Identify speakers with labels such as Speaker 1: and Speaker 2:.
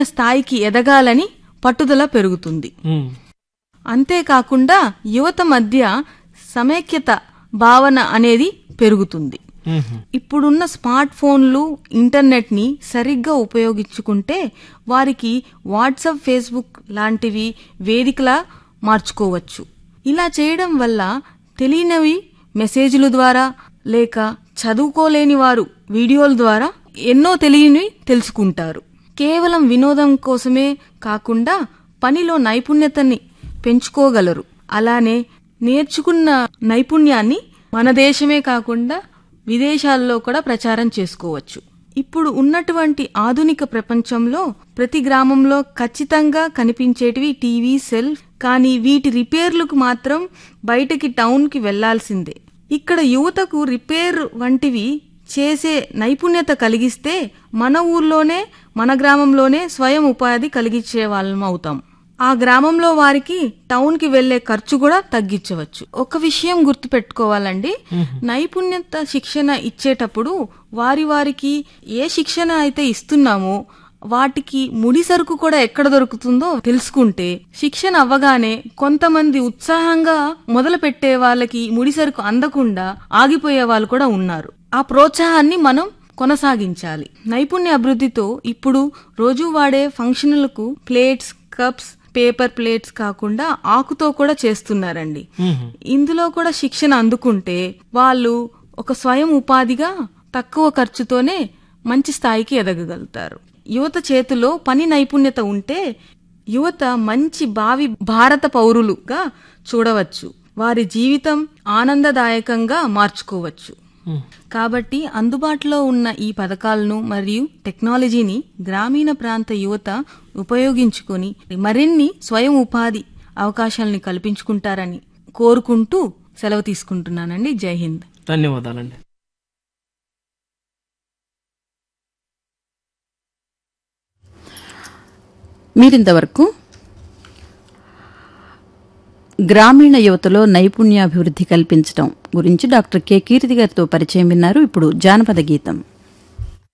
Speaker 1: స్థాయికి ఎదగాలని పట్టుదల పెరుగుతుంది
Speaker 2: ఉమ్,
Speaker 1: అంతేకాకుండా యువత మధ్య సమైక్యత భావన అనేది పెరుగుతుంది
Speaker 2: ఉమ్,
Speaker 1: ఇప్పుడున్న స్మార్ట్ ఫోన్లు ఇంటర్నెట్ని సరిగ్గా ఉపయోగించుకుంటే వారికి వాట్సాప్ ఫేస్బుక్ లాంటివి వేదికలా మార్చుకోవచ్చు ఇలా చేయడం వల్ల తెలియనివి మెసేజ్ల ద్వారా లేక చదువుకోలేని వారు వీడియోల ద్వారా ఎన్నో తెలియనివి తెలుసుకుంటారు కేవలం వినోదం కోసమే కాకుండా పనిలో నైపుణ్యతని పెంచుకోగలరు అలానే నేర్చుకున్న నైపుణ్యాన్ని మన దేశమే కాకుండా విదేశాల్లో కూడా ప్రచారం చేసుకోవచ్చు ఇప్పుడు ఉన్నటువంటి ఆధునిక ప్రపంచంలో ప్రతి గ్రామంలో ఖచ్చితంగా కనిపించేటివి టీవీ సెల్ కానీ వీటి రిపేర్లకు మాత్రం బయటకి టౌన్కి వెళ్లాల్సిందే ఇక్కడ యువతకు రిపేర్ వంటివి చేసే నైపుణ్యత కలిగిస్తే మన ఊర్లోనే మన గ్రామంలోనే స్వయం ఉపాధి కలిగించే వాళ్ళం అవుతాం ఆ గ్రామంలో వారికి టౌన్ కి వెళ్లే ఖర్చు కూడా తగ్గించవచ్చు ఒక విషయం గుర్తుపెట్టుకోవాలండి నైపుణ్యత శిక్షణ ఇచ్చేటప్పుడు వారి వారికి ఏ శిక్షణ అయితే ఇస్తున్నామో వాటికి ముడి సరుకు కూడా ఎక్కడ దొరుకుతుందో తెలుసుకుంటే శిక్షణ అవ్వగానే కొంతమంది ఉత్సాహంగా మొదలు పెట్టే వాళ్ళకి ముడి సరుకు అందకుండా ఆగిపోయే వాళ్ళు కూడా ఉన్నారు ఆ ప్రోత్సాహాన్ని మనం కొనసాగించాలి నైపుణ్య అభివృద్ధితో ఇప్పుడు రోజు వాడే ఫంక్షన్లకు ప్లేట్స్ కప్స్ పేపర్ ప్లేట్స్ కాకుండా ఆకుతో కూడా చేస్తున్నారండి
Speaker 2: ఉమ్,
Speaker 1: ఇందులో కూడా శిక్షణ అందుకుంటే వాళ్ళు ఒక స్వయం ఉపాధిగా తక్కువ ఖర్చుతోనే మంచి స్థాయికి ఎదగగలుగుతారు యువత చేతిలో పని నైపుణ్యత ఉంటే యువత మంచి భావి భారత పౌరులుగా చూడవచ్చు వారి జీవితం ఆనందదాయకంగా మార్చుకోవచ్చు
Speaker 2: ఉమ్.
Speaker 1: కాబట్టి అందుబాటులో ఉన్న ఈ పథకాలను మరియు టెక్నాలజీని గ్రామీణ ప్రాంత యువత ఉపయోగించుకొని మరిన్ని స్వయం ఉపాధి అవకాశాలని కల్పించుకుంటారని కోరుకుంటూ సెలవు తీసుకుంటున్నానండి జై హింద్
Speaker 2: ధన్యవాదాలండి
Speaker 3: మీరింతవరకు గ్రామీణ యువతలో నైపుణ్యాభివృద్ధి కల్పించడం గురించి డాక్టర్ కె కీర్తి గారితో పరిచయం విన్నారు ఇప్పుడు జానపద గీతం